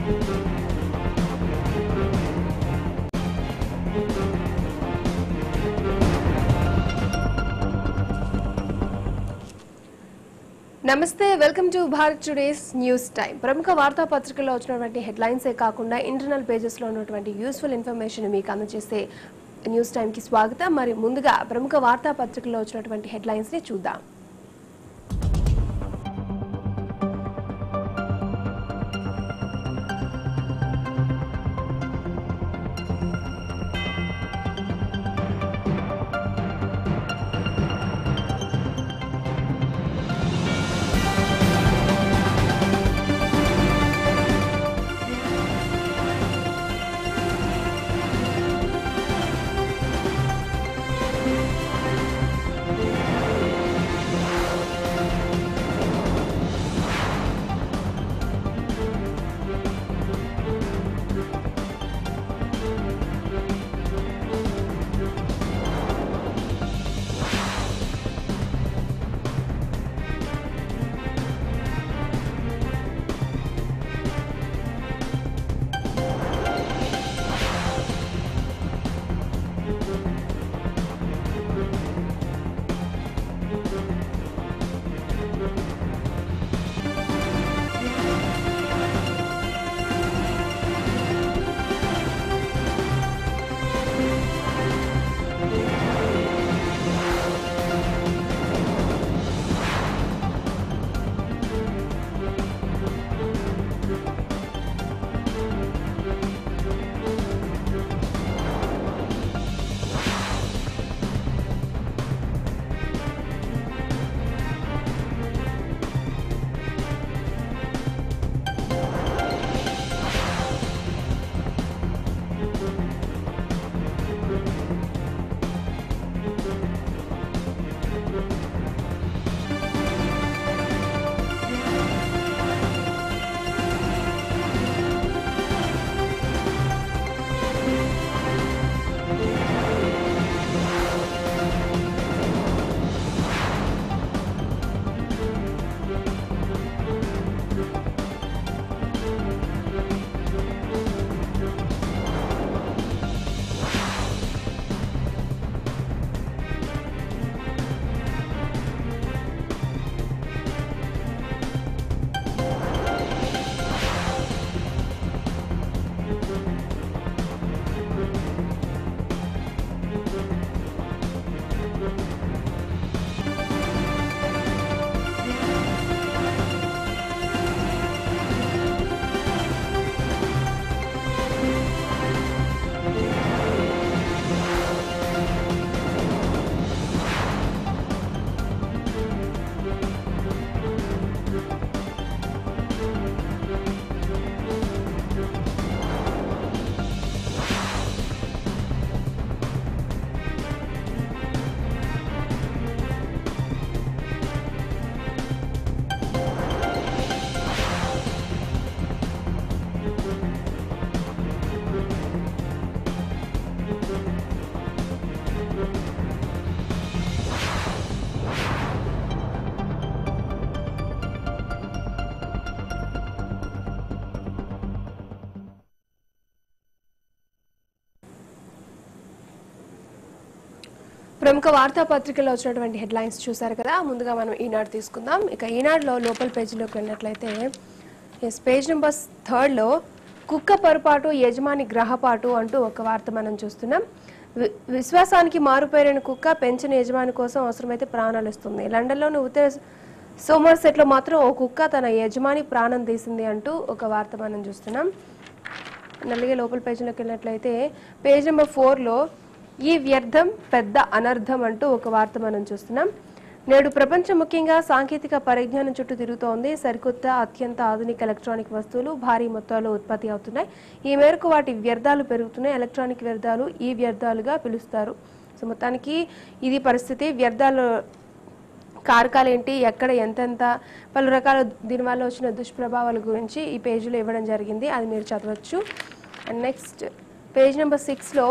నమస్తే welcome to Bharat today's news time ప్రముఖ వార్తాపత్రికల్లో వచ్చినటువంటి హెడ్లైన్సే కాకుండా ఇంటర్నల్ పేజెస్లో ఉన్నటువంటి యూస్ఫుల్ ఇన్ఫర్మేషన్ మీకు అందజేసే న్యూస్ టైంకి స్వాగతం మరి ముందుగా ప్రముఖ వార్తాపత్రికల్లో వచ్చినటువంటి హెడ్లైన్స్ని చూద్దాం ప్రముఖ వార్తాపత్రికల్లో వచ్చినటువంటి హెడ్లైన్స్ చూశారు కదా ముందుగా మనం ఈనాడు తీసుకుందాం ఇక ఈనాడులో లోపల పేజీలోకి వెళ్ళినట్లయితే ఎస్ పేజ్ నెంబర్ థర్డ్లో కుక్క పొరపాటు యజమాని గ్రహపాటు అంటూ ఒక వార్త మనం చూస్తున్నాం వి- విశ్వాసానికి మారుపేరైన కుక్క పెంచిన యజమాని కోసం అవసరమైతే ప్రాణాలు ఇస్తుంది లండన్లోని ఉత్తర సోమర్సెట్లో మాత్రం ఓ కుక్క తన యజమాని ప్రాణం తీసింది అంటూ ఒక వార్త మనం చూస్తున్నాం నల్లిగా లోపల పేజీలోకి వెళ్ళినట్లయితే పేజ్ నెంబర్ ఫోర్లో ఈ వ్యర్థం పెద్ద అనర్థం అంటూ ఒక వార్త మనం చూస్తున్నాం నేడు ప్రపంచం ముఖ్యంగా సాంకేతిక పరిజ్ఞానం చుట్టూ తిరుగుతోంది సరికొత్త అత్యంత ఆధునిక ఎలక్ట్రానిక్ వస్తువులు భారీ మొత్తాల్లో ఉత్పత్తి అవుతున్నాయి ఈ మేరకు వాటి వ్యర్థాలు పెరుగుతున్నాయి ఎలక్ట్రానిక్ వ్యర్థాలు ఈ వ్యర్థాలుగా పిలుస్తారు సో మొత్తానికి ఇది పరిస్థితి వ్యర్థాలు కారకాలు ఏంటి ఎక్కడ ఎంతెంత పలు రకాల దీనివల్ల వచ్చిన దుష్ప్రభావాల గురించి ఈ పేజీలో ఇవ్వడం జరిగింది అది మీరు చదవచ్చు అండ్ నెక్స్ట్ పేజ్ నెంబర్ సిక్స్లో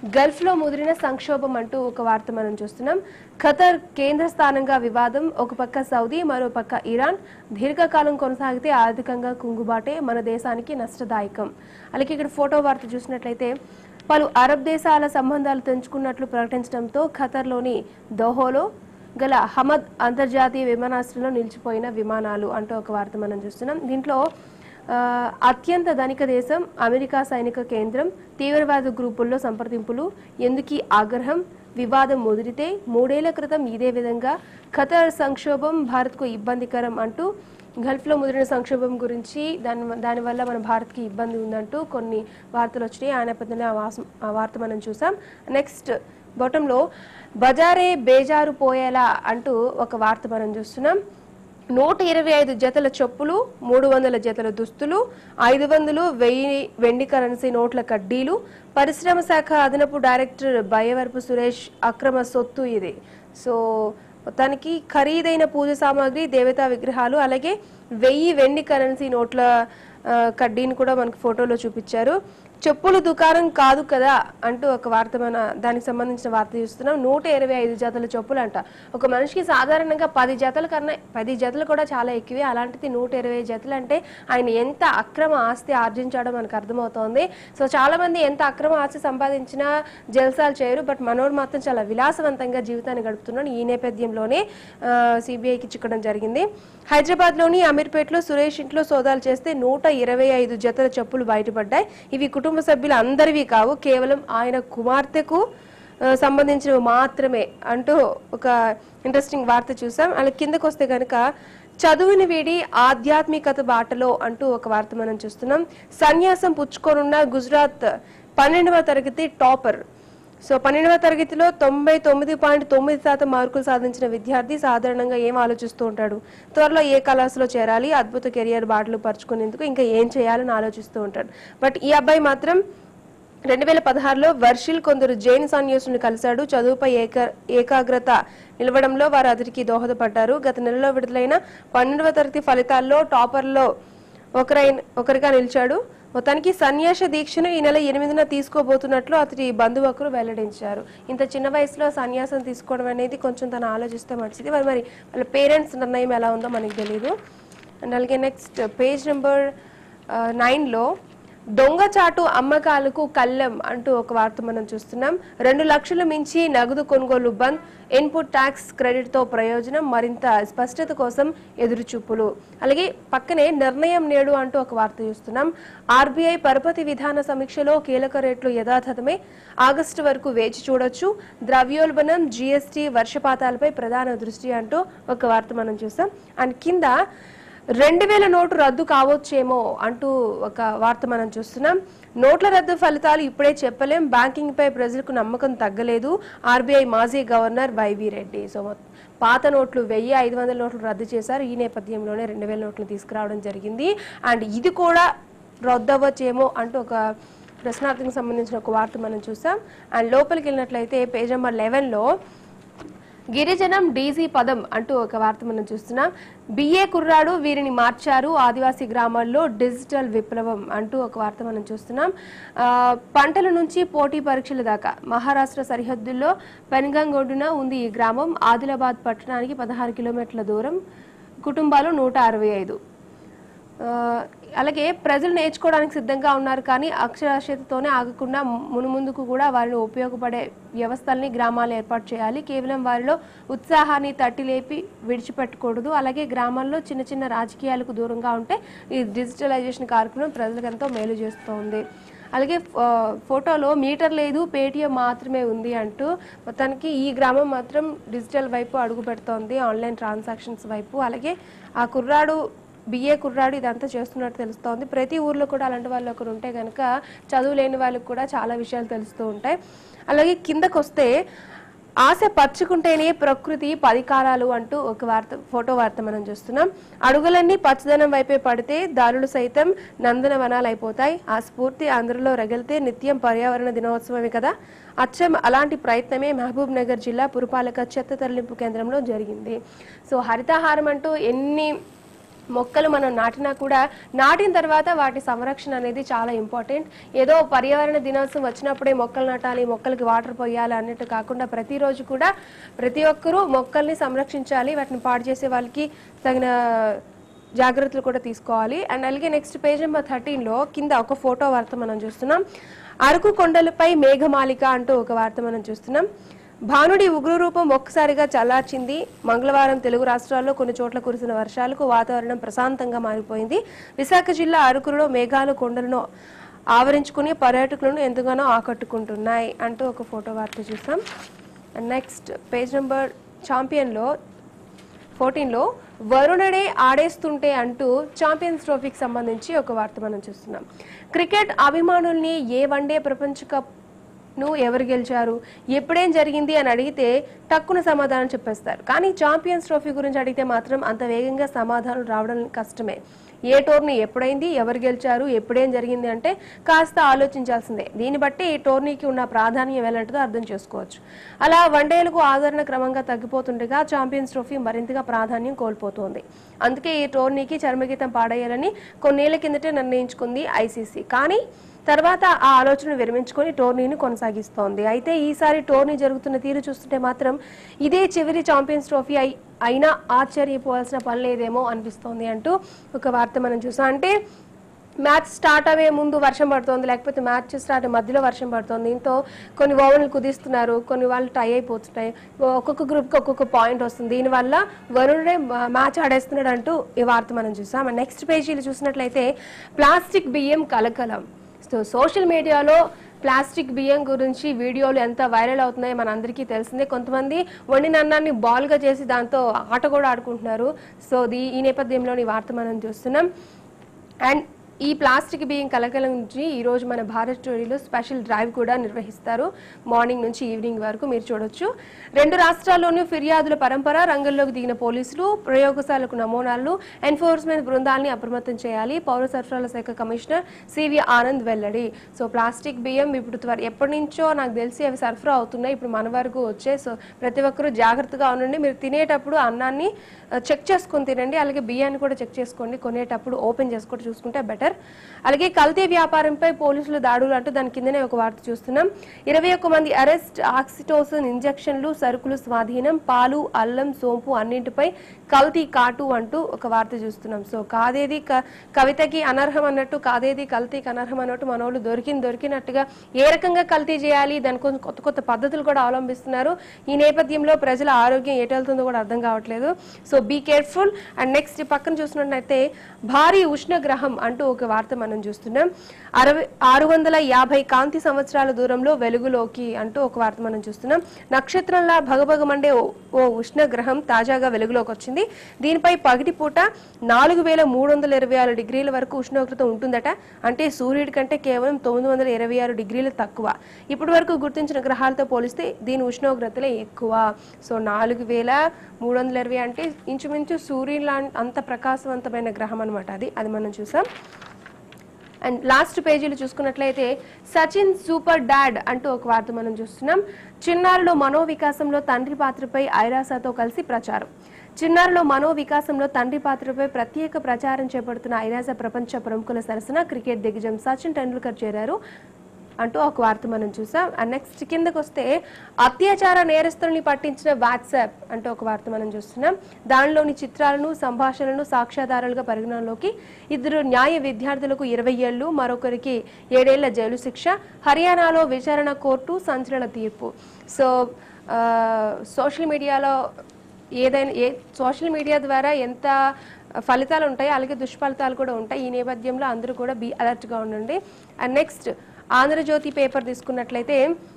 గల్ఫ్లో ముదిరిన సంక్షోభం అంటూ ఒక వార్త మనం చూస్తున్నాం ఖతర్ కేంద్ర స్థానంగా వివాదం ఒక పక్క సౌదీ మరో పక్క ఇరాన్ దీర్ఘకాలం కొనసాగితే ఆర్థికంగా కుంగుబాటే మన దేశానికి నష్టదాయకం అలాగే ఇక్కడ ఫోటో వార్త చూసినట్లయితే పలు అరబ్ దేశాల సంబంధాలు తెంచుకున్నట్లు ప్రకటించడంతో ఖతర్లోని దోహోలో గల హమద్ అంతర్జాతీయ విమానాశ్రయంలో నిలిచిపోయిన విమానాలు అంటూ ఒక వార్త మనం చూస్తున్నాం దీంట్లో ఆ, అత్యంత ధనిక దేశం అమెరికా సైనిక కేంద్రం తీవ్రవాద గ్రూపుల్లో సంప్రదింపులు ఎందుకీ ఆగ్రహం వివాదం ముదిరితే మూడేళ్ల క్రితం ఇదే విధంగా ఖతర్ సంక్షోభం భారత్కు ఇబ్బందికరం అంటూ గల్ఫ్లో ముదిరిన సంక్షోభం గురించి దాని దానివల్ల మన భారత్కి ఇబ్బంది ఉందంటూ కొన్ని వార్తలు వచ్చినాయి ఆ నేపథ్యంలో ఆ వాస- ఆ వార్త మనం చూసాం నెక్స్ట్ బొటంలో బజారే బేజారు పోయేలా అంటూ ఒక వార్త మనం చూస్తున్నాం నూట ఇరవై ఐదు జతల చెప్పులు మూడు వందల జతల దుస్తులు ఐదు వందలు వెయ్యి వెండి కరెన్సీ నోట్ల కడ్డీలు పరిశ్రమ శాఖ అదనపు డైరెక్టర్ బయ్యవరపు సురేష్ అక్రమ సొత్తు ఇది సో మొత్తానికి ఖరీదైన పూజ సామాగ్రి దేవతా విగ్రహాలు అలాగే వెయ్యి వెండి కరెన్సీ నోట్ల ఆ, కడ్డీని కూడా మనకు ఫోటోలో చూపించారు చెప్పులు దుకాణం కాదు కదా అంటూ ఒక వార్త మన దానికి సంబంధించిన వార్త చూస్తున్నాం నూట ఇరవై ఐదు జతల చెప్పులు అంట ఒక మనిషికి సాధారణంగా పది జతల కన్నా పది జతలు కూడా చాలా ఎక్కువే అలాంటిది నూట ఇరవై జతలు అంటే ఆయన ఎంత అక్రమ ఆస్తి ఆర్జించాడో మనకు అర్థమవుతోంది సో చాలా మంది ఎంత అక్రమ ఆస్తి సంపాదించినా జల్సాలు చేయరు బట్ మనోడు మాత్రం చాలా విలాసవంతంగా జీవితాన్ని గడుపుతున్నాడు ఈ నేపథ్యంలోనే సిబిఐకి చిక్కడం జరిగింది హైదరాబాద్లోని అమీర్పేటలో సురేష్ ఇంట్లో సోదాలు చేస్తే నూట ఇరవై ఐదు జతల చెప్పులు బయటపడ్డాయి ఇవి కుటుంబ సభ్యులు అందరివి కావు కేవలం ఆయన కుమార్తెకు ఆ, సంబంధించినవి మాత్రమే అంటూ ఒక ఇంట్రెస్టింగ్ వార్త చూసాం అలా కిందకు వస్తే కనుక చదువుని వీడి ఆధ్యాత్మికత బాటలో అంటూ ఒక వార్త మనం చూస్తున్నాం సన్యాసం పుచ్చుకోనున్న గుజరాత్ పన్నెండవ తరగతి టాపర్ సో పన్నెండవ తరగతిలో తొంభై తొమ్మిది పాయింట్ తొమ్మిది శాతం మార్కులు సాధించిన విద్యార్థి సాధారణంగా ఏం ఆలోచిస్తూ ఉంటాడు త్వరలో ఏ కళాశాలలో చేరాలి అద్భుత కెరియర్ బాటలు పరుచుకునేందుకు ఇంకా ఏం చేయాలని ఆలోచిస్తూ ఉంటాడు బట్ ఈ అబ్బాయి మాత్రం రెండు వేల పదహారులో వర్షిల్ కొందరు జైన్ సన్యాసులను కలిశాడు చదువుపై ఏక ఏకాగ్రత నిలవడంలో వారు అతనికి దోహదపడ్డారు గత నెలలో విడుదలైన పన్నెండవ తరగతి ఫలితాల్లో టాపర్లో ఒకరైన ఒకరిగా నిలిచాడు మొత్తానికి సన్యాస దీక్షను ఈ నెల ఎనిమిదిన తీసుకోబోతున్నట్లు అతడి బంధువు ఒకరు వెల్లడించారు ఇంత చిన్న వయసులో సన్యాసం తీసుకోవడం అనేది కొంచెం తను ఆలోచిస్తే మంచిది మరి మరి వాళ్ళ పేరెంట్స్ నిర్ణయం ఎలా ఉందో మనకి తెలియదు అండ్ అలాగే నెక్స్ట్ పేజ్ నెంబర్ నైన్లో దొంగచాటు అమ్మకాలకు కళ్ళెం అంటూ ఒక వార్త మనం చూస్తున్నాం రెండు లక్షల మించి నగదు కొనుగోలు బంద్ ఇన్పుట్ ట్యాక్స్ క్రెడిట్ తో ప్రయోజనం మరింత స్పష్టత కోసం ఎదురుచూపులు అలాగే పక్కనే నిర్ణయం నేడు అంటూ ఒక వార్త చూస్తున్నాం ఆర్బీఐ పరపతి విధాన సమీక్షలో కీలక రేట్లు యథాతథమే ఆగస్టు వరకు వేచి చూడొచ్చు ద్రవ్యోల్బణం జీఎస్టీ వర్షపాతాలపై ప్రధాన దృష్టి అంటూ ఒక వార్త మనం చూసాం అండ్ కింద రెండు వేల నోటు రద్దు కావచ్చేమో అంటూ ఒక వార్త మనం చూస్తున్నాం నోట్ల రద్దు ఫలితాలు ఇప్పుడే చెప్పలేం బ్యాంకింగ్ పై ప్రజలకు నమ్మకం తగ్గలేదు ఆర్బీఐ మాజీ గవర్నర్ వైవి రెడ్డి సో మొత్తం పాత నోట్లు వెయ్యి ఐదు వందల నోట్లు రద్దు చేశారు ఈ నేపథ్యంలోనే రెండు వేల నోట్లు తీసుకురావడం జరిగింది అండ్ ఇది కూడా రద్దు అవ్వచ్చేమో అంటూ ఒక ప్రశ్నార్థకు సంబంధించిన ఒక వార్త మనం చూసాం అండ్ లోపలికి వెళ్ళినట్లయితే పేజ్ నెంబర్ లెవెన్లో గిరిజనం డీజీ పదం అంటూ ఒక వార్త మనం చూస్తున్నాం బిఏ కుర్రాడు వీరిని మార్చారు ఆదివాసీ గ్రామాల్లో డిజిటల్ విప్లవం అంటూ ఒక వార్త మనం చూస్తున్నాం ఆ, పంటల నుంచి పోటీ పరీక్షల దాకా మహారాష్ట్ర సరిహద్దుల్లో పెన్గంగ్ ఒడ్డున ఉంది ఈ గ్రామం ఆదిలాబాద్ పట్టణానికి పదహారు కిలోమీటర్ల దూరం కుటుంబాలు నూట అరవై ఐదు ఆ, అలాగే ప్రజలు నేర్చుకోవడానికి సిద్ధంగా ఉన్నారు కానీ అక్షరాస్యతతోనే ఆగకుండా మునుముందుకు కూడా వారిని ఉపయోగపడే వ్యవస్థల్ని గ్రామాలు ఏర్పాటు చేయాలి కేవలం వారిలో ఉత్సాహాన్ని తట్టి లేపి విడిచిపెట్టకూడదు అలాగే గ్రామాల్లో చిన్న చిన్న రాజకీయాలకు దూరంగా ఉంటే ఈ డిజిటలైజేషన్ కార్యక్రమం ప్రజలకు ఎంతో మేలు చేస్తోంది అలాగే ఆ, ఫోటోలో మీటర్ లేదు పేటిఎం మాత్రమే ఉంది అంటూ మొత్తానికి ఈ గ్రామం మాత్రం డిజిటల్ వైపు అడుగు పెడుతోంది ఆన్లైన్ ట్రాన్సాక్షన్స్ వైపు అలాగే ఆ కుర్రాడు బిఏ కుర్రాడు ఇదంతా చేస్తున్నట్టు తెలుస్తోంది ప్రతి ఊర్లో కూడా అలాంటి వాళ్ళు ఒకరు ఉంటే కనుక చదువు లేని వాళ్ళకి కూడా చాలా విషయాలు తెలుస్తూ ఉంటాయి అలాగే కిందకు వస్తే ఆశ పరుచుకుంటేనే ప్రకృతి పదికారాలు అంటూ ఒక వార్త ఫోటో వార్త మనం చూస్తున్నాం అడుగులన్నీ పచ్చదనం వైపే పడితే దారులు సైతం నందనవనాలు అయిపోతాయి ఆ స్ఫూర్తి అందరిలో రగిలితే నిత్యం పర్యావరణ దినోత్సవమే కదా అచ్చం అలాంటి ప్రయత్నమే మహబూబ్ నగర్ జిల్లా పురపాలక చెత్త తరలింపు కేంద్రంలో జరిగింది సో హరితాహారం అంటూ ఎన్ని మొక్కలు మనం నాటినా కూడా నాటిన తర్వాత వాటి సంరక్షణ అనేది చాలా ఇంపార్టెంట్ ఏదో పర్యావరణ దినోత్సవం వచ్చినప్పుడే మొక్కలు నాటాలి మొక్కలకి వాటర్ పోయాలి అన్నట్టు కాకుండా ప్రతిరోజు కూడా ప్రతి ఒక్కరూ మొక్కల్ని సంరక్షించాలి వాటిని పాడు చేసే వాళ్ళకి తగిన జాగ్రత్తలు కూడా తీసుకోవాలి అండ్ అలాగే నెక్స్ట్ పేజ్ నెంబర్ థర్టీన్లో కింద ఒక ఫోటో వార్త మనం చూస్తున్నాం అరకు కొండలపై మేఘమాలిక అంటూ ఒక వార్త మనం చూస్తున్నాం భానుడి ఉగ్ర రూపం ఒక్కసారిగా చల్లార్చింది మంగళవారం తెలుగు రాష్ట్రాల్లో కొన్ని చోట్ల కురిసిన వర్షాలకు వాతావరణం ప్రశాంతంగా మారిపోయింది విశాఖ జిల్లా అరకులో మేఘాలు కొండలను ఆవరించుకుని పర్యాటకులను ఎంతగానో ఆకట్టుకుంటున్నాయి అంటూ ఒక ఫోటో వార్త చూసాం అండ్ నెక్స్ట్ పేజ్ నెంబర్ ఛాంపియన్లో ఫోర్టీన్లో వరుణడే ఆడేస్తుంటే అంటూ ఛాంపియన్స్ ట్రోఫీకి సంబంధించి ఒక వార్త మనం చూస్తున్నాం క్రికెట్ అభిమానుల్ని ఏ వన్డే ప్రపంచ కప్ ను ఎవరు గెలిచారు ఎప్పుడేం జరిగింది అని అడిగితే టక్కున సమాధానం చెప్పేస్తారు కానీ ఛాంపియన్స్ ట్రోఫీ గురించి అడిగితే మాత్రం అంత వేగంగా సమాధానం రావడం కష్టమే ఏ టోర్నీ ఎప్పుడైంది ఎవరు గెలిచారు ఎప్పుడేం జరిగింది అంటే కాస్త ఆలోచించాల్సిందే దీన్ని బట్టి ఈ టోర్నీకి ఉన్న ప్రాధాన్యం ఎలాంటిదో అర్థం చేసుకోవచ్చు అలా వన్డేలకు ఆదరణ క్రమంగా తగ్గిపోతుండగా ఛాంపియన్స్ ట్రోఫీ మరింతగా ప్రాధాన్యం కోల్పోతోంది అందుకే ఈ టోర్నీకి చర్మగీతం పాడేయాలని కొన్నేళ్ల కిందటే నిర్ణయించుకుంది ఐసీసీ కానీ తర్వాత ఆ ఆలోచన విరమించుకొని టోర్నీని కొనసాగిస్తోంది అయితే ఈసారి టోర్నీ జరుగుతున్న తీరు చూస్తుంటే మాత్రం ఇదే చివరి ఛాంపియన్స్ ట్రోఫీ అయి అయినా ఆశ్చర్యపోవాల్సిన పని లేదేమో అనిపిస్తోంది అంటూ ఒక వార్త మనం చూసాం అంటే మ్యాచ్ స్టార్ట్ అయ్యే ముందు వర్షం పడుతోంది లేకపోతే మ్యాచ్ స్టార్ట్ మధ్యలో వర్షం పడుతోంది దీంతో కొన్ని ఓవర్లు కుదిస్తున్నారు కొన్ని వాళ్ళు టై అయిపోతున్నాయి ఒక్కొక్క గ్రూప్కి ఒక్కొక్క పాయింట్ వస్తుంది దీనివల్ల వరుణుడే మ్యాచ్ ఆడేస్తున్నాడు అంటూ ఈ వార్త మనం చూసాం నెక్స్ట్ పేజీలు చూసినట్లయితే ప్లాస్టిక్ బియ్యం కలకలం సో సోషల్ మీడియాలో ప్లాస్టిక్ బియ్యం గురించి వీడియోలు ఎంత వైరల్ అవుతున్నాయో మన అందరికీ తెలిసిందే కొంతమంది వండిన అన్నాన్ని బాల్గా చేసి దాంతో ఆట కూడా ఆడుకుంటున్నారు సో దీ ఈ నేపథ్యంలోని వార్త మనం చూస్తున్నాం అండ్ ఈ ప్లాస్టిక్ బియ్యం కలకలం నుంచి ఈ రోజు మన భారత్ స్టోరీలో స్పెషల్ డ్రైవ్ కూడా నిర్వహిస్తారు మార్నింగ్ నుంచి ఈవినింగ్ వరకు మీరు చూడొచ్చు రెండు రాష్ట్రాల్లోనూ ఫిర్యాదుల పరంపర రంగంలోకి దిగిన పోలీసులు ప్రయోగశాలకు నమూనాలను ఎన్ఫోర్స్మెంట్ బృందాల్ని అప్రమత్తం చేయాలి పౌర సరఫరాల శాఖ కమిషనర్ సివి ఆనంద్ వెల్లడి సో ప్లాస్టిక్ బియ్యం ఇప్పుడు త్వర ఎప్పటి నుంచో నాకు తెలిసి అవి సరఫరా అవుతున్నాయి ఇప్పుడు మన వరకు వచ్చాయి సో ప్రతి ఒక్కరూ జాగ్రత్తగా ఉండండి మీరు తినేటప్పుడు అన్నాన్ని చెక్ చేసుకొని తినండి అలాగే బియ్యాన్ని కూడా చెక్ చేసుకోండి కొనేటప్పుడు ఓపెన్ చేసుకుంటూ చూసుకుంటే బెటర్ అలాగే కల్తీ వ్యాపారంపై పోలీసులు దాడులు అంటూ దాని కిందనే ఒక వార్త చూస్తున్నాం ఇరవై ఒక్క మంది అరెస్ట్ ఆక్సిటోసిన్ ఇంజెక్షన్లు సరుకులు స్వాధీనం పాలు అల్లం సోంపు అన్నింటిపై కల్తీ కాటు అంటూ ఒక వార్త చూస్తున్నాం సో కాదేది క- కవితకి అనర్హం అన్నట్టు కాదేది కల్తీకి అనర్హం అన్నట్టు మనోళ్ళు దొరికింది దొరికినట్టుగా ఏ రకంగా కల్తీ చేయాలి దానికోసం కొత్త కొత్త పద్ధతులు కూడా అవలంబిస్తున్నారు ఈ నేపథ్యంలో ప్రజల ఆరోగ్యం ఎటెళ్తుందో కూడా అర్థం కావట్లేదు so be careful and next పక్కన చూసినట్లయితే భారీ ఉష్ణగ్రహం అంటూ ఒక వార్త మనం చూస్తున్నాం అరవై ఆరు వందల యాభై కాంతి సంవత్సరాల దూరంలో వెలుగులోకి అంటూ ఒక వార్త మనం చూస్తున్నాం నక్షత్రంలా భగభగమండే ఓ- ఓ ఉష్ణగ్రహం తాజాగా వెలుగులోకి వచ్చింది దీనిపై పగటిపూట నాలుగు వేల మూడు వందల ఇరవై ఆరు డిగ్రీల వరకు ఉష్ణోగ్రత ఉంటుందట అంటే సూర్యుడి కంటే కేవలం తొమ్మిది వందల ఇరవై ఆరు డిగ్రీలు తక్కువ ఇప్పటి వరకు గుర్తించిన గ్రహాలతో పోలిస్తే దీని ఉష్ణోగ్రతలే ఎక్కువ సో నాలుగు వేల మూడు వందల ఇరవై అంటే ఇంచుమించు సూర్యుని లా అంత ప్రకాశవంతమైన గ్రహం అనమాట అది అది మనం చూసాం అండ్ లాస్ట్ పేజీలు చూసుకున్నట్లయితే సచిన్ సూపర్ డాడ్ అంటూ ఒక వార్త మనం చూస్తున్నాం చిన్నారులో మనోవికాసంలో తండ్రి పాత్రపై ఐరాసాతో కలిసి ప్రచారం చిన్నారులో మనోవికాసంలో తండ్రి పాత్రపై ప్రత్యేక ప్రచారం చేపడుతున్న ఐరాస ప్రపంచ ప్రముఖుల సరసన క్రికెట్ దిగ్గజం సచిన్ టెండూల్కర్ చేరారు అంటూ ఒక వార్త మనం చూసాం అండ్ నెక్స్ట్ కిందకు వస్తే అత్యాచార నేరస్తుల్ని పట్టించిన వాట్సాప్ అంటూ ఒక వార్త మనం చూస్తున్నాం దానిలోని చిత్రాలను సంభాషణలను సాక్ష్యాధారాలుగా పరిగణనలోకి ఇద్దరు న్యాయ విద్యార్థులకు ఇరవై ఏళ్లు మరొకరికి ఏడేళ్ల జైలు శిక్ష హర్యానాలో విచారణ కోర్టు సంచలన తీర్పు సో ఆ, సోషల్ మీడియాలో ఏదైనా ఏ సోషల్ మీడియా ద్వారా ఎంత ఫలితాలు ఉంటాయి అలాగే దుష్ఫలితాలు కూడా ఉంటాయి ఈ నేపథ్యంలో అందరూ కూడా బీ అలర్ట్గా ఉండండి అండ్ నెక్స్ట్ ఆంధ్రజ్యోతి పేపర్ తీసుకున్నట్లయితే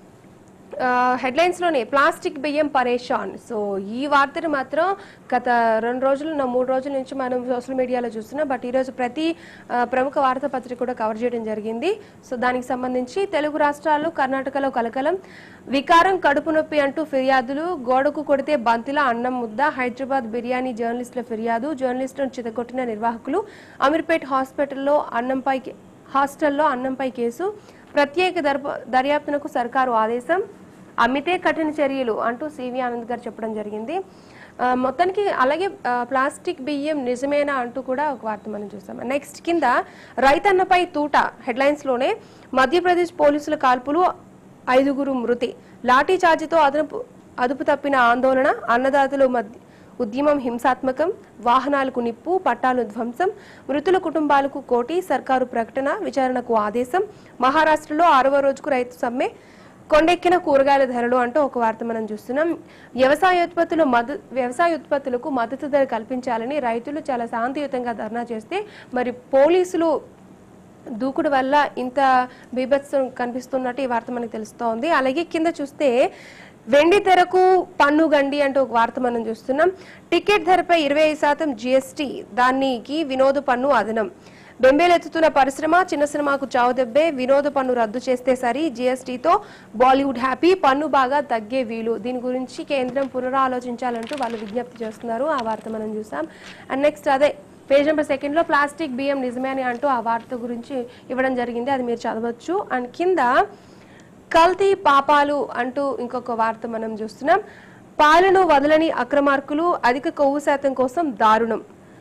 హెడ్లైన్స్లోనే ప్లాస్టిక్ బియ్యం పరేషాన్ సో ఈ వార్తను మాత్రం గత రెండు రోజులు నా మూడు రోజుల నుంచి మనం సోషల్ మీడియాలో చూస్తున్నాం బట్ ఈరోజు ప్రతి ఆ, ప్రముఖ వార్తాపత్రిక కూడా కవర్ చేయడం జరిగింది సో దానికి సంబంధించి తెలుగు రాష్ట్రాలు కర్ణాటకలో కలకలం వికారం కడుపు నొప్పి అంటూ ఫిర్యాదులు గోడకు కొడితే బంతిలా అన్నం ముద్ద హైదరాబాద్ బిర్యానీ జర్నలిస్టుల ఫిర్యాదు జర్నలిస్టులను చితగొట్టిన నిర్వాహకులు అమీర్పేట్ హాస్పిటల్లో అన్నంపై హాస్టల్లో అన్నంపై కేసు ప్రత్యేక దర్ప- దర్యాప్తునకు సర్కారు ఆదేశం అమ్మితే కఠిన చర్యలు అంటూ సివి ఆనంద్ గారు చెప్పడం జరిగింది ఆ, మొత్తానికి అలాగే ఆ, ప్లాస్టిక్ బియ్యం నిజమేనా అంటూ కూడా ఒక వార్త మనం చూసాం నెక్స్ట్ కింద రైతన్నపై తూట హెడ్లైన్స్లోనే మధ్యప్రదేశ్ పోలీసుల కాల్పులు ఐదుగురు మృతి లాఠీ చార్జితో అదనపు అదుపు తప్పిన ఆందోళన అన్నదాతలు మధ్య ఉద్యమం హింసాత్మకం వాహనాలకు నిప్పు పట్టాలు ధ్వంసం మృతుల కుటుంబాలకు కోటి సర్కారు ప్రకటన విచారణకు ఆదేశం మహారాష్ట్రలో ఆరవ రోజుకు రైతు సమ్మె కొండెక్కిన కూరగాయల ధరలు అంటూ ఒక వార్త మనం చూస్తున్నాం వ్యవసాయ ఉత్పత్తులు మద వ్యవసాయ ఉత్పత్తులకు మద్దతు ధర కల్పించాలని రైతులు చాలా శాంతియుతంగా ధర్నా చేస్తే మరి పోలీసులు దూకుడు వల్ల ఇంత బీభత్సం కనిపిస్తున్నట్టు ఈ వార్త మనకు తెలుస్తోంది అలాగే కింద చూస్తే వెండి ధరకు పన్ను గండి అంటూ ఒక వార్త మనం చూస్తున్నాం టికెట్ ధరపై ఇరవై ఐదు శాతం జిఎస్టీ దానికి వినోద పన్ను అదనం బెంబేలెత్తుతున్న పరిశ్రమ చిన్న సినిమాకు చావుదెబ్బే వినోద పన్ను రద్దు చేస్తే సరి జీఎస్టీతో బాలీవుడ్ హ్యాపీ పన్ను బాగా తగ్గే వీలు దీని గురించి కేంద్రం పునరాలోచించాలంటూ వాళ్ళు విజ్ఞప్తి చేస్తున్నారు ఆ వార్త మనం చూసాం అండ్ నెక్స్ట్ అదే పేజ్ నెంబర్ సెకండ్ లో ప్లాస్టిక్ బియ్యం నిజమే అని అంటూ ఆ వార్త గురించి ఇవ్వడం జరిగింది అది మీరు చదవచ్చు అండ్ కింద కల్తీ పాపాలు అంటూ ఇంకొక వార్త మనం చూస్తున్నాం పాలను వదలని అక్రమార్కులు అధిక కొవ్వు శాతం కోసం దారుణం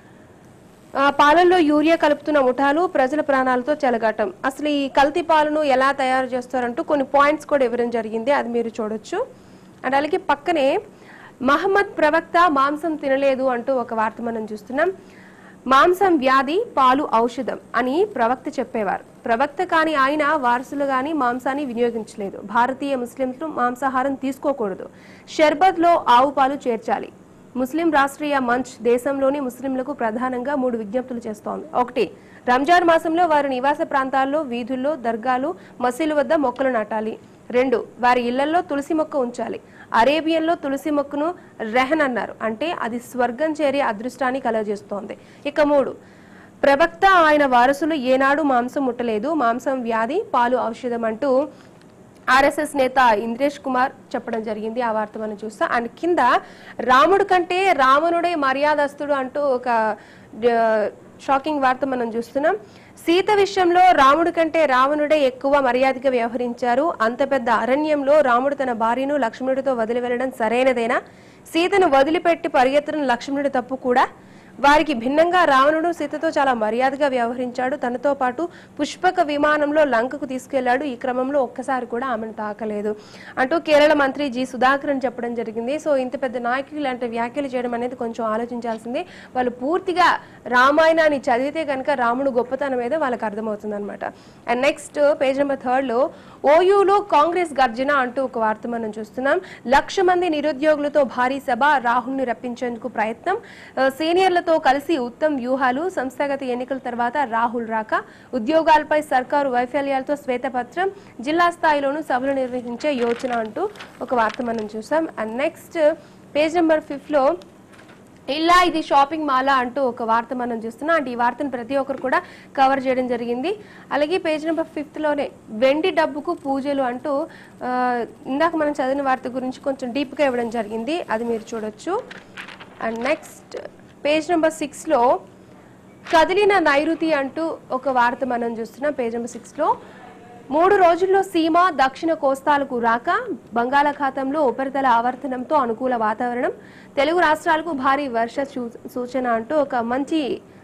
ఆ, పాలల్లో యూరియా కలుపుతున్న ముఠాలు ప్రజల ప్రాణాలతో చెలగాటం అసలు ఈ కల్తీ పాలను ఎలా తయారు చేస్తారంటూ కొన్ని పాయింట్స్ కూడా ఇవ్వడం జరిగింది అది మీరు చూడొచ్చు అండ్ అలాగే పక్కనే మహమ్మద్ ప్రవక్త మాంసం తినలేదు అంటూ ఒక వార్త మనం చూస్తున్నాం మాంసం వ్యాధి పాలు ఔషధం అని ప్రవక్త చెప్పేవారు ప్రవక్త కాని ఆయన వారసులు గాని మాంసాన్ని వినియోగించలేదు భారతీయ ముస్లింలు మాంసాహారం తీసుకోకూడదు షర్బత్లో ఆవు పాలు చేర్చాలి ముస్లిం రాష్ట్రీయ మంచ్ దేశంలోని ముస్లింలకు ప్రధానంగా మూడు విజ్ఞప్తులు చేస్తోంది ఒకటి రంజాన్ మాసంలో వారి నివాస ప్రాంతాల్లో వీధుల్లో దర్గాలు మసీలు వద్ద మొక్కలు నాటాలి రెండు వారి ఇళ్లలో తులసి మొక్క ఉంచాలి అరేబియన్లో తులసి మొక్కను రెహన్ అన్నారు అంటే అది స్వర్గం చేరే అదృష్టాన్ని కలగజేస్తోంది ఇక మూడు ప్రవక్త ఆయన వారసులు ఏనాడు మాంసం ముట్టలేదు మాంసం వ్యాధి పాలు ఔషధం అంటూ ఆర్ఎస్ఎస్ నేత ఇంద్రేష్ కుమార్ చెప్పడం జరిగింది ఆ వార్త మనం చూస్తాం అండ్ కింద రాముడు కంటే రావణుడే మర్యాదస్తుడు అంటూ ఒక షాకింగ్ వార్త మనం చూస్తున్నాం సీత విషయంలో రాముడి కంటే రావణుడే ఎక్కువ మర్యాదగా వ్యవహరించారు అంత పెద్ద అరణ్యంలో రాముడు తన భార్యను లక్ష్మణుడితో వదిలి వెళ్ళడం సరైనదేనా సీతను వదిలిపెట్టి పరిగెత్తడం లక్ష్మణుడి తప్పు కూడా వారికి భిన్నంగా రావణుడు సీతతో చాలా మర్యాదగా వ్యవహరించాడు తనతో పాటు పుష్పక విమానంలో లంకకు తీసుకెళ్లాడు ఈ క్రమంలో ఒక్కసారి కూడా ఆమెను తాకలేదు అంటూ కేరళ మంత్రి జి సుధాకరన్ చెప్పడం జరిగింది సో ఇంత పెద్ద నాయకులు ఇలాంటి వ్యాఖ్యలు చేయడం అనేది కొంచెం ఆలోచించాల్సిందే వాళ్ళు పూర్తిగా రామాయణాన్ని చదివితే కనుక రాముడు గొప్పతనం ఏదో వాళ్ళకి అర్థమవుతుంది అనమాట and next page number third లో ఓయూలో కాంగ్రెస్ గర్జన అంటూ ఒక వార్త మనం చూస్తున్నాం లక్ష మంది నిరుద్యోగులతో భారీ సభ రాహుల్ ని రప్పించేందుకు ప్రయత్నం ఆ, సీనియర్లతో కలిసి ఉత్తమ్ వ్యూహాలు సంస్థాగత ఎన్నికల తర్వాత రాహుల్ రాక ఉద్యోగాలపై సర్కారు వైఫల్యాలతో శ్వేతపత్రం జిల్లా స్థాయిలోనూ సభలు నిర్వహించే యోచన అంటూ ఒక వార్త మనం చూసాం and next page number fifth లో ఇలా ఇది షాపింగ్ మాలా అంటూ ఒక వార్త మనం చూస్తున్నాం అంటే ఈ వార్తను ప్రతి ఒక్కరు కూడా కవర్ చేయడం జరిగింది అలాగే పేజ్ నెంబర్ ఫిఫ్త్ లోనే వెండి డబ్బుకు పూజలు అంటూ ఆ, ఇందాక మనం చదివిన వార్త గురించి కొంచెం డీప్ గా ఇవ్వడం జరిగింది అది మీరు చూడొచ్చు and next page number six లో కదిలిన నైరుతి అంటూ ఒక వార్త మనం చూస్తున్నాం పేజ్ నెంబర్ సిక్స్ లో మూడు రోజుల్లో సీమ దక్షిణ కోస్తాలకు రాక బంగాళాఖాతంలో ఉపరితల ఆవర్తనంతో అనుకూల వాతావరణం తెలుగు రాష్ట్రాలకు భారీ వర్ష సూ- సూచన అంటూ ఒక మంచి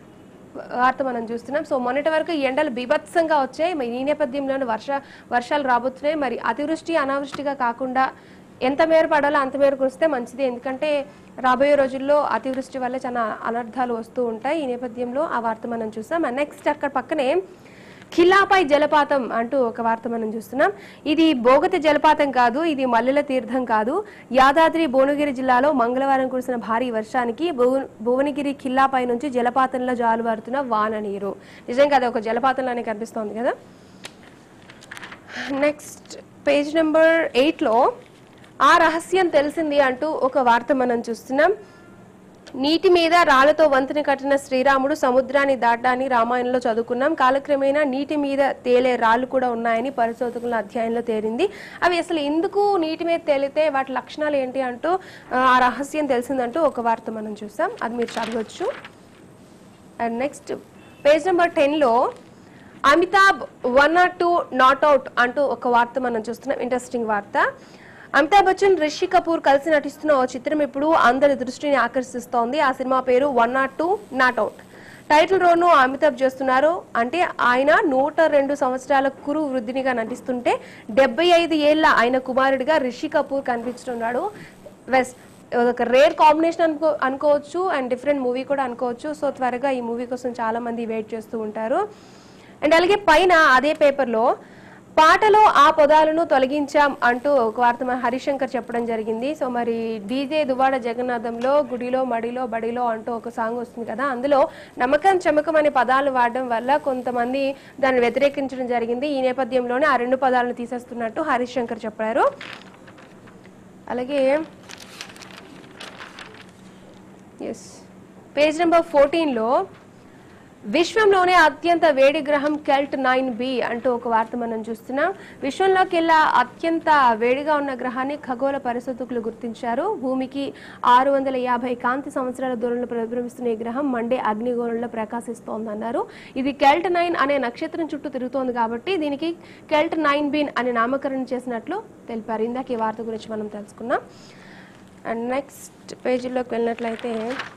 వార్త మనం చూస్తున్నాం సో మొన్నటి వరకు ఎండలు బీభత్సంగా వచ్చాయి మరి ఈ నేపథ్యంలోనే వర్ష వర్షాలు రాబోతున్నాయి మరి అతివృష్టి అనావృష్టిగా కాకుండా ఎంత మేర పడాలో అంత మేర కురిస్తే మంచిది ఎందుకంటే రాబోయే రోజుల్లో అతివృష్టి వల్ల చాలా అనర్థాలు వస్తూ ఉంటాయి ఈ నేపథ్యంలో ఆ వార్త మనం చూసాం నెక్స్ట్ అక్కడ పక్కనే ఖిల్లాపై జలపాతం అంటూ ఒక వార్త మనం చూస్తున్నాం ఇది బోగత జలపాతం కాదు ఇది మల్లెల తీర్థం కాదు యాదాద్రి భువనగిరి జిల్లాలో మంగళవారం కురిసిన భారీ వర్షానికి భువ- భువనగిరి ఖిల్లాపై నుంచి జలపాతంలో జాలువారుతున్న వాన నీరు నిజంగా అది ఒక జలపాతంలానే కనిపిస్తోంది కదా నెక్స్ట్ పేజ్ నెంబర్ ఎయిట్లో ఆ రహస్యం తెలిసింది అంటూ ఒక వార్త మనం చూస్తున్నాం నీటి మీద రాళ్లతో వంతెన కట్టిన శ్రీరాముడు సముద్రాన్ని దాటాన్ని రామాయణంలో చదువుకున్నాం కాలక్రమేణా నీటి మీద తేలే రాళ్ళు కూడా ఉన్నాయని పరిశోధకుల అధ్యాయంలో తేలింది అవి అసలు ఎందుకు నీటి మీద తేలితే వాటి లక్షణాలు ఏంటి అంటూ ఆ, ఆ రహస్యం తెలిసిందంటూ ఒక వార్త మనం చూసాం అది మీరు చదవచ్చు అండ్ నెక్స్ట్ పేజ్ నెంబర్ టెన్లో Amitabh one not two not out అంటూ ఒక వార్త మనం చూస్తున్నాం ఇంట్రెస్టింగ్ వార్త అమితాబ్ బచ్చన్ రిషి కపూర్ కలిసి నటిస్తున్న ఓ చిత్రం ఇప్పుడు అందరి దృష్టిని ఆకర్షిస్తోంది ఆ సినిమా పేరు one not two not out title రోల్ను అమితాబ్ చేస్తున్నారు అంటే ఆయన నూట రెండు సంవత్సరాల కురు వృద్ధినిగా నటిస్తుంటే డెబ్బై ఐదు ఏళ్ల ఆయన కుమారుడిగా రిషి కపూర్ కనిపిస్తున్నాడు వెస్ ఒక రేర్ కాంబినేషన్ అనుకో అనుకోవచ్చు అండ్ డిఫరెంట్ మూవీ కూడా అనుకోవచ్చు సో త్వరగా ఈ మూవీ కోసం చాలా మంది వెయిట్ చేస్తూ ఉంటారు అండ్ అలాగే పైన అదే పేపర్లో పాటలో ఆ పదాలను తొలగించాం అంటూ ఒక వార్త మన హరిశంకర్ చెప్పడం జరిగింది సో మరి డీజే దువాడ జగన్నాథంలో గుడిలో మడిలో బడిలో అంటూ ఒక సాంగ్ వస్తుంది కదా అందులో నమ్మకం చమకం అనే పదాలు వాడడం వల్ల కొంతమంది దాన్ని వ్యతిరేకించడం జరిగింది ఈ నేపథ్యంలోనే ఆ రెండు పదాలను తీసేస్తున్నట్టు హరిశంకర్ చెప్పారు అలాగే ఎస్ పేజ్ నెంబర్ ఫోర్టీన్లో విశ్వంలోనే అత్యంత వేడి గ్రహం కెల్ట్ నైన్ బి అంటూ ఒక వార్త మనం చూస్తున్నాం విశ్వంలోకెల్లా అత్యంత వేడిగా ఉన్న గ్రహాన్ని ఖగోళ పరిశోధకులు గుర్తించారు భూమికి ఆరు వందల యాభై కాంతి సంవత్సరాల దూరంలో పరిభ్రమిస్తున్న ఈ గ్రహం మండే అగ్నిగోళంలో ప్రకాశిస్తోందన్నారు ఇది కెల్ట్ నైన్ అనే నక్షత్రం చుట్టూ తిరుగుతోంది కాబట్టి దీనికి కెల్ట్ నైన్ బీన్ అని నామకరణం చేసినట్లు తెలిపారు ఇందాక ఈ వార్త గురించి మనం తెలుసుకున్నాం అండ్ నెక్స్ట్ పేజీలోకి వెళ్ళినట్లయితే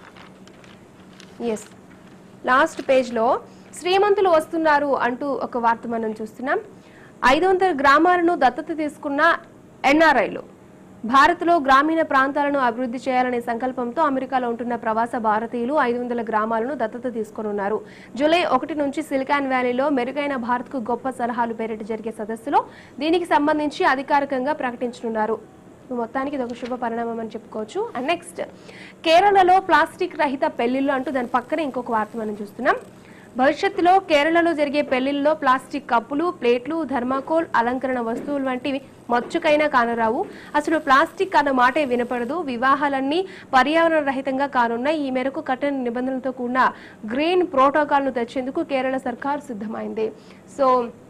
ఎస్ లాస్ట్ పేజ్లో శ్రీమంతులు వస్తున్నారు అంటూ ఒక వార్త మనం చూస్తున్నాం ఐదు వందల గ్రామాలను దత్తత తీసుకున్న ఎన్ఆర్ఐలు భారత్లో గ్రామీణ ప్రాంతాలను అభివృద్ధి చేయాలనే సంకల్పంతో అమెరికాలో ఉంటున్న ప్రవాస భారతీయులు ఐదు వందల గ్రామాలను దత్తత తీసుకోనున్నారు జూలై ఒకటి నుంచి సిలికాన్ వ్యాలీలో మెరుగైన భారత్కు గొప్ప సలహాలు పేరిట జరిగే సదస్సులో దీనికి సంబంధించి అధికారికంగా ప్రకటించనున్నారు మొత్తానికి ఇది ఒక శుభ పరిణామం అని చెప్పుకోవచ్చు అండ్ నెక్స్ట్ కేరళలో ప్లాస్టిక్ రహిత పెళ్లిళ్ళు అంటూ దాని పక్కన ఇంకొక వార్త మనం చూస్తున్నాం భవిష్యత్తులో కేరళలో జరిగే పెళ్లిళ్ళలో ప్లాస్టిక్ కప్పులు ప్లేట్లు థర్మాకోల్ అలంకరణ వస్తువులు వంటివి మచ్చుకైనా కానరావు అసలు ప్లాస్టిక్ అన్న మాటే వినపడదు వివాహాలన్నీ పర్యావరణ రహితంగా కానున్నాయి ఈ మేరకు కఠిన నిబంధనలతో కూడిన గ్రీన్ ప్రోటోకాల్ను తెచ్చేందుకు కేరళ సర్కార్ సిద్ధమైంది సో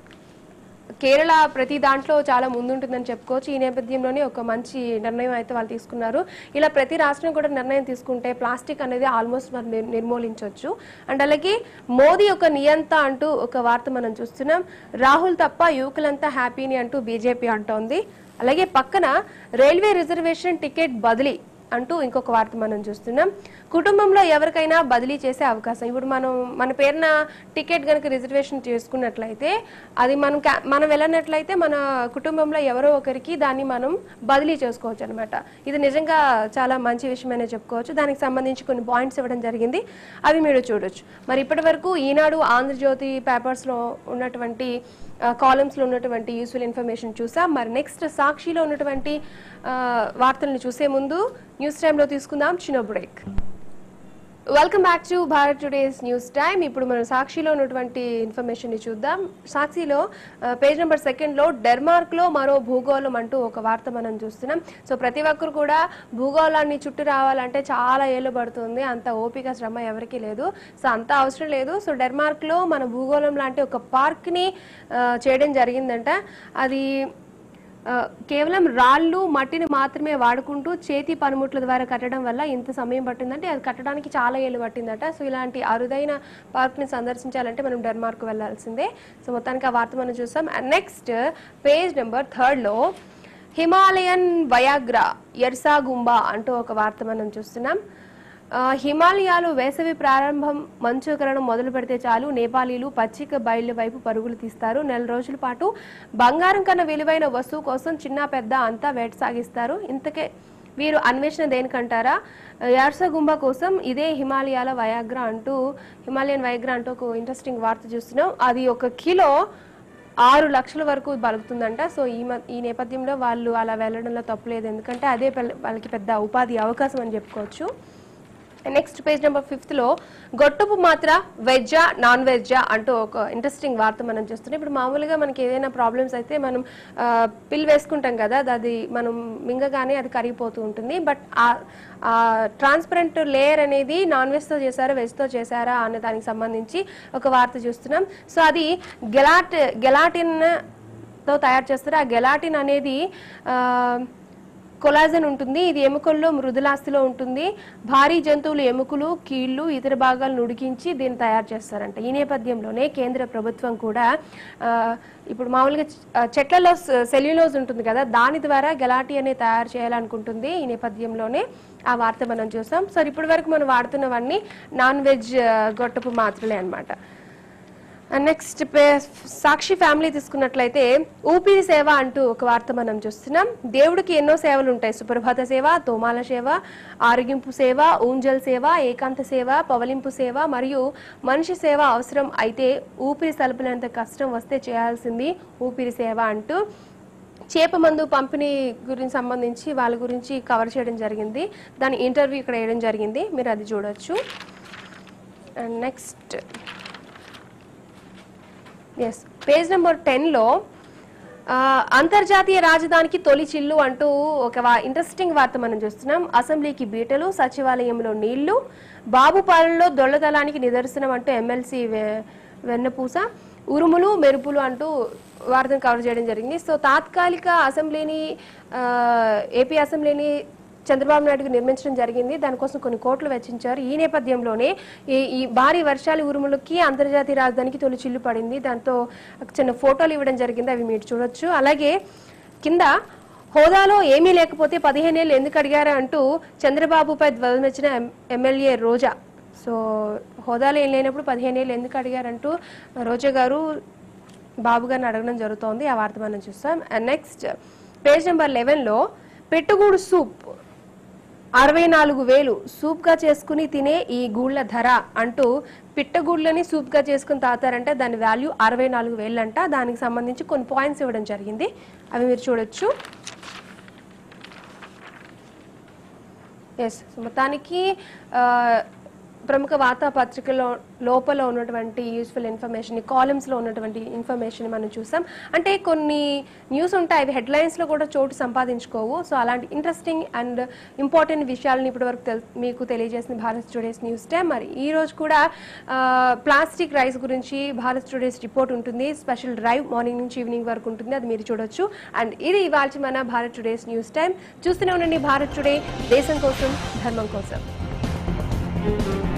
కేరళ ప్రతి దాంట్లో చాలా ముందుంటుందని చెప్పుకోవచ్చు ఈ నేపథ్యంలోనే ఒక మంచి నిర్ణయం అయితే వాళ్ళు తీసుకున్నారు ఇలా ప్రతి రాష్ట్రం కూడా నిర్ణయం తీసుకుంటే ప్లాస్టిక్ అనేది ఆల్మోస్ట్ మనం నిర్- నిర్మూలించవచ్చు అండ్ అలాగే మోదీ ఒక నియంత అంటూ ఒక వార్త మనం చూస్తున్నాం రాహుల్ తప్ప యువకులంతా హ్యాపీని అంటూ బీజేపీ అంటోంది అలాగే పక్కన రైల్వే రిజర్వేషన్ టికెట్ బదిలీ అంటూ ఇంకొక వార్త మనం చూస్తున్నాం కుటుంబంలో ఎవరికైనా బదిలీ చేసే అవకాశం ఇప్పుడు మనం మన పేరున టికెట్ కనుక రిజర్వేషన్ చేసుకున్నట్లయితే అది మనం క్యా- మనం వెళ్ళినట్లయితే మన కుటుంబంలో ఎవరో ఒకరికి దాన్ని మనం బదిలీ చేసుకోవచ్చు అనమాట ఇది నిజంగా చాలా మంచి విషయమనే చెప్పుకోవచ్చు దానికి సంబంధించి కొన్ని పాయింట్స్ ఇవ్వడం జరిగింది అవి మీరు చూడొచ్చు మరి ఇప్పటి వరకు ఈనాడు ఆంధ్రజ్యోతి పేపర్స్లో ఉన్నటువంటి కాలమ్స్లో ఉన్నటువంటి యూస్ఫుల్ ఇన్ఫర్మేషన్ చూసాం మరి నెక్స్ట్ సాక్షిలో ఉన్నటువంటి ఆ, వార్తలను చూసే ముందు న్యూస్ టైంలో తీసుకుందాం చిన్న break welcome back to Bharat today's news time ఇప్పుడు మనం సాక్షిలో ఉన్నటువంటి ఇన్ఫర్మేషన్ ని చూద్దాం సాక్షిలో ఆ, పేజ్ నెంబర్ సెకండ్ లో డెన్మార్క్ లో మరో భూగోళం అంటూ ఒక వార్త మనం చూస్తున్నాం సో ప్రతి ఒక్కరు కూడా భూగోళాన్ని చుట్టూ రావాలంటే చాలా ఏళ్ళు పడుతుంది అంత ఓపిక శ్రమ ఎవరికీ లేదు సో అంత అవసరం లేదు సో డెన్మార్క్ లో మన భూగోళం లాంటి ఒక పార్క్ ని ఆ, చేయడం జరిగిందంట అది ఆ, కేవలం రాళ్ళు మట్టిని మాత్రమే వాడుకుంటూ చేతి పనిముట్ల ద్వారా కట్టడం వల్ల ఇంత సమయం పట్టిందంటే అది కట్టడానికి చాలా ఏళ్ళు పట్టిందట సో ఇలాంటి అరుదైన పార్క్ని సందర్శించాలంటే మనం డెన్మార్క్ వెళ్ళాల్సిందే సో మొత్తానికి ఆ వార్త మనం చూసాం నెక్స్ట్ పేజ్ నెంబర్ థర్డ్లో హిమాలయన్ వయాగ్రా ఎర్సాగుంబా అంటూ ఒక వార్త మనం చూస్తున్నాం ఆ, హిమాలయాలు వేసవి ప్రారంభం మంచుకరణం మొదలు పెడితే చాలు నేపాలీలు పచ్చిక బయలు వైపు పరుగులు తీస్తారు నెల రోజుల పాటు బంగారం కన్నా విలువైన వస్తువు కోసం చిన్న పెద్ద అంతా వేట సాగిస్తారు ఇంతకే వీరు అన్వేషణ దేనికంటారా యార్సగుంబా కోసం ఇదే హిమాలయాల వయాగ్రా అంటూ హిమాలయన్ వయాగ్రా అంటూ ఒక ఇంట్రెస్టింగ్ వార్త చూస్తున్నాం అది ఒక కిలో ఆరు లక్షల వరకు బలుకుతుందంట సో ఈ మ- ఈ నేపథ్యంలో వాళ్ళు అలా వెళ్ళడంలో తప్పులేదు ఎందుకంటే అదే పెల్- వాళ్ళకి పెద్ద ఉపాధి అవకాశం అని చెప్పుకోవచ్చు నెక్స్ట్ పేజ్ నెంబర్ ఫిఫ్త్ లో గొట్టుపు మాత్ర వెజ్జా నాన్ వెజ్జా అంటూ ఒక ఇంట్రెస్టింగ్ వార్త మనం చూస్తున్నాం ఇప్పుడు మామూలుగా మనకి ఏదైనా ప్రాబ్లమ్స్ అయితే మనం ఆ, పిల్ వేసుకుంటాం కదా అది మనం మింగగానే అది కరిగిపోతూ ఉంటుంది బట్ ఆ ట్రాన్స్పరెంట్ లేయర్ అనేది నాన్ వెజ్తో చేశారా వెజ్తో చేశారా అనే దానికి సంబంధించి ఒక వార్త చూస్తున్నాం సో అది గెలాట్ గెలాటిన్ తో తయారు చేస్తారు ఆ గెలాటిన్ అనేది ఆ, కొలాజన్ ఉంటుంది ఇది ఎముకల్లో మృదులాస్థిలో ఉంటుంది భారీ జంతువులు ఎముకలు కీళ్లు ఇతర భాగాలను ఉడికించి దీన్ని తయారు చేస్తారంట ఈ నేపథ్యంలోనే కేంద్ర ప్రభుత్వం కూడా ఆ, ఇప్పుడు మామూలుగా చె- ఆ, చెట్లలో సెల్యులోజ్ ఉంటుంది కదా దాని ద్వారా గెలాటి అనేది తయారు చేయాలనుకుంటుంది ఈ నేపథ్యంలోనే ఆ వార్త మనం చూసాం సో ఇప్పటి వరకు మనం వాడుతున్నవన్నీ నాన్ వెజ్ ఆ, గొట్టపు మాత్రలే అన్నమాట నెక్స్ట్ సాక్షి ఫ్యామిలీ తీసుకున్నట్లయితే ఊపిరి సేవ అంటూ ఒక వార్త మనం చూస్తున్నాం దేవుడికి ఎన్నో సేవలు ఉంటాయి సుప్రభాత సేవ తోమాల సేవ ఆరోగ్యంపు సేవ ఊంజల్ సేవ ఏకాంత సేవ పవలింపు సేవ మరియు మనిషి సేవ అవసరం అయితే ఊపిరి సలపలేంత కష్టం వస్తే చేయాల్సింది ఊపిరి సేవ అంటూ చేప మందు పంపిణీ గురించి సంబంధించి వాళ్ళ గురించి కవర్ చేయడం జరిగింది దాని ఇంటర్వ్యూ ఇక్కడ వేయడం జరిగింది మీరు అది చూడొచ్చు అండ్ నెక్స్ట్ ఎస్ పేజ్ నెంబర్ టెన్లో అంతర్జాతీయ రాజధానికి తొలి చిల్లు అంటూ ఒక ఇంట్రెస్టింగ్ వార్త మనం చూస్తున్నాం అసెంబ్లీకి బీటలు సచివాలయంలో నీళ్లు బాబు పాలనలో దొల్లతలానికి నిదర్శనం అంటూ ఎమ్మెల్సీ వెన్నపూస ఉరుములు మెరుపులు అంటూ వార్తను కవర్ చేయడం జరిగింది సో తాత్కాలిక అసెంబ్లీని ఆ, ఏపీ అసెంబ్లీని చంద్రబాబు నాయుడుకు నిర్మించడం జరిగింది దానికోసం కొన్ని కోట్లు వెచ్చించారు ఈ నేపథ్యంలోనే ఈ ఈ భారీ వర్షాలు ఉరుములకి అంతర్జాతీయ రాజధానికి తొలి చిల్లు పడింది దాంతో ఒక చిన్న ఫోటోలు ఇవ్వడం జరిగింది అవి మీరు చూడొచ్చు అలాగే కింద హోదాలో ఏమీ లేకపోతే పదిహేనేళ్ళు ఎందుకు అడిగారు అంటూ చంద్రబాబుపై ధ్వజమెచ్చిన ఎం- ఎమ్మెల్యే రోజా సో హోదాలో ఏం లేనప్పుడు పదిహేనేళ్ళు ఎందుకు అడిగారంటూ రోజా గారు బాబు గారిని అడగడం జరుగుతోంది ఆ వార్త మనం చూస్తాం అండ్ నెక్స్ట్ పేజ్ నెంబర్ లెవెన్లో పెట్టుగూడు సూప్ అరవై నాలుగు వేలు సూప్గా చేసుకుని తినే ఈ గూళ్ళ ధర అంటూ పిట్టగూళ్ళని సూప్గా చేసుకుని తాతారంటే దాని వాల్యూ అరవై నాలుగు వేలు అంట దానికి సంబంధించి కొన్ని పాయింట్స్ ఇవ్వడం జరిగింది అవి మీరు చూడొచ్చు ఎస్ మొత్తానికి ఆ, ప్రముఖ వార్తాపత్రికలో లోపల ఉన్నటువంటి యూస్ఫుల్ ఇన్ఫర్మేషన్ కాలమ్స్లో ఉన్నటువంటి ఇన్ఫర్మేషన్ మనం చూసాం అంటే కొన్ని న్యూస్ ఉంటాయి అవి హెడ్లైన్స్లో కూడా చోటు సంపాదించుకోవు సో అలాంటి ఇంట్రెస్టింగ్ అండ్ ఇంపార్టెంట్ విషయాలను ఇప్పటివరకు తెల్ మీకు తెలియజేసిన భారత్ టుడేస్ న్యూస్ టైమ్ మరి ఈ రోజు కూడా ఆ, ప్లాస్టిక్ రైస్ గురించి భారత్ టుడేస్ రిపోర్ట్ ఉంటుంది స్పెషల్ డ్రైవ్ మార్నింగ్ నుంచి ఈవినింగ్ వరకు ఉంటుంది అది మీరు చూడొచ్చు అండ్ ఇది ఇవాళ మన భారత్ టుడేస్ న్యూస్ టైం చూస్తూనే ఉండండి భారత్ టుడే దేశం కోసం ధర్మం కోసం